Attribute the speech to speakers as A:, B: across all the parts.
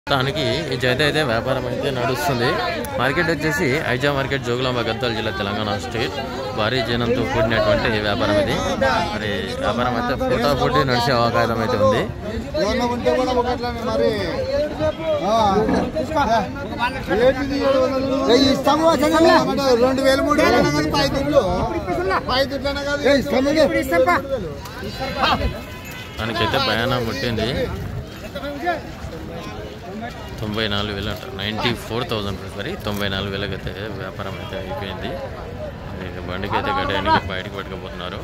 A: మొత్తానికి ఈ జైతే అయితే వ్యాపారం అయితే నడుస్తుంది మార్కెట్ వచ్చేసి ఐజా మార్కెట్ జోగులాంబ గద్వాల జిల్లా తెలంగాణ స్టేట్ భారీ జనంతో కూడినటువంటి వ్యాపారం ఇది మరి వ్యాపారం అయితే ఫోటా పోటీ నడిచే అవకాశం అయితే ఉంది
B: ఏమన్నా ఉంటే కూడా ఒకట్లనే మరి ఆ. ఏంటిది ఏడు వందలు? అంటే రెండు వేలు మూడు వేలు అన్నా కానీ పై దుడ్లు పై దుడ్లు అన్నా కానీ
A: దానికైతే ప్రయాణం పుట్టింది తొంభై నాలుగు వేలు అంట నైంటీ ఫోర్ థౌజండ్ రూపీస్ మరి తొంభై నాలుగు వేలకు అయితే వ్యాపారం అయితే అయిపోయింది ఇక బండికి అయితే గడ్డానికి బయటకు పట్టుకుపోతున్నారు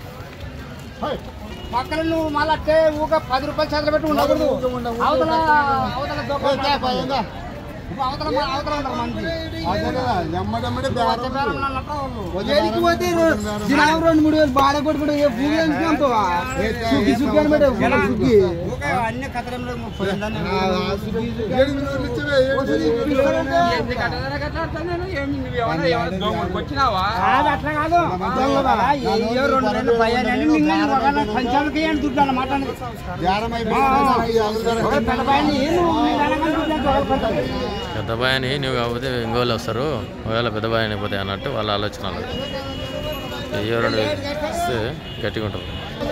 C: పక్కన నువ్వు మళ్ళీ అట్టే ఊక పది రూపాయలు చేతులు పెట్టి ఉండకూడదు అవతల అవతల దొంగ
B: ఏ, తా, పదంగా.
C: ఇప్పుడు అవతల మన- అవతల ఉంటారు మంది
B: అదే కదా, ఎమ్మడెమ్మడే బేరం
C: ఏడికి పోతే దినాలు రెండు మూడు వేలు బాగా కొట్టుకుంటే ఏ భూమి ఎంచుకుంటావా సుగ్గి సుగ్గి అని పెట్టావు సుగ్గి అన్ని కథలంలో
B: ఏడు మినిట్లు ఇచ్చేవే, ఏడు
C: అట్లా కాదు ఏ రెండు రెండు భయాన్ని నిన్ను పంచాలకి అని దుడ్డు అన్నమాట
B: బేరం అయిపోయింది. ఈ అల్లుగారు
C: ఒక పెద్ద భయాన్ని నువ్వు మీరు అనగానే దుడ్డు అంటే ఎవరు కొంటారు?
A: పెద్ద బాయని నువ్వు కాకపోతే ఇంకోళ్ళు వస్తారు ఒకవేళ పెద్ద బాయ్ అయిపోతే అన్నట్టు వాళ్ళ ఆలోచన అలా. వెయ్యి రెండు వేలు ఇస్తే గట్టిగా ఉంటుంది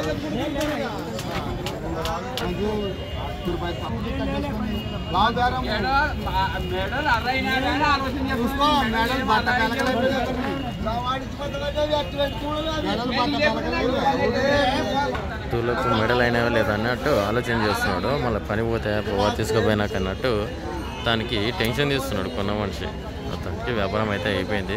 B: లావు బేరం. చూసుకో, మెడలు బట్ట కలకలైపోయినాయి. మెడలు బట్ట కలకలైపోయినాయి.
A: తూలకు మెడల్ అయినవా లేదా అన్నట్టు ఆలోచన చేస్తున్నాడు మళ్ళీ పని పోతే పోవా తీసుకుపోయినాక అన్నట్టు దానికి టెన్షన్ తీస్తున్నాడు కొన్న మనిషి మొత్తానికి వ్యాపారం అయితే అయిపోయింది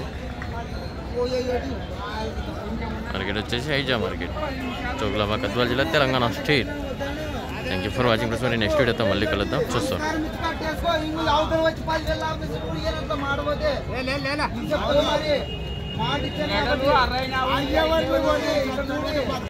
A: మార్కెట్ వచ్చేసి ఐజా మార్కెట్ చోకులాబా గద్వాల జిల్లా Telangana state thank you for watching plus మరి నెక్స్ట్ వీడియోతో మళ్ళీ కలుద్దాం చూస్తాం
C: లే, లే, లేలా.
B: మాట ఇచ్చాను.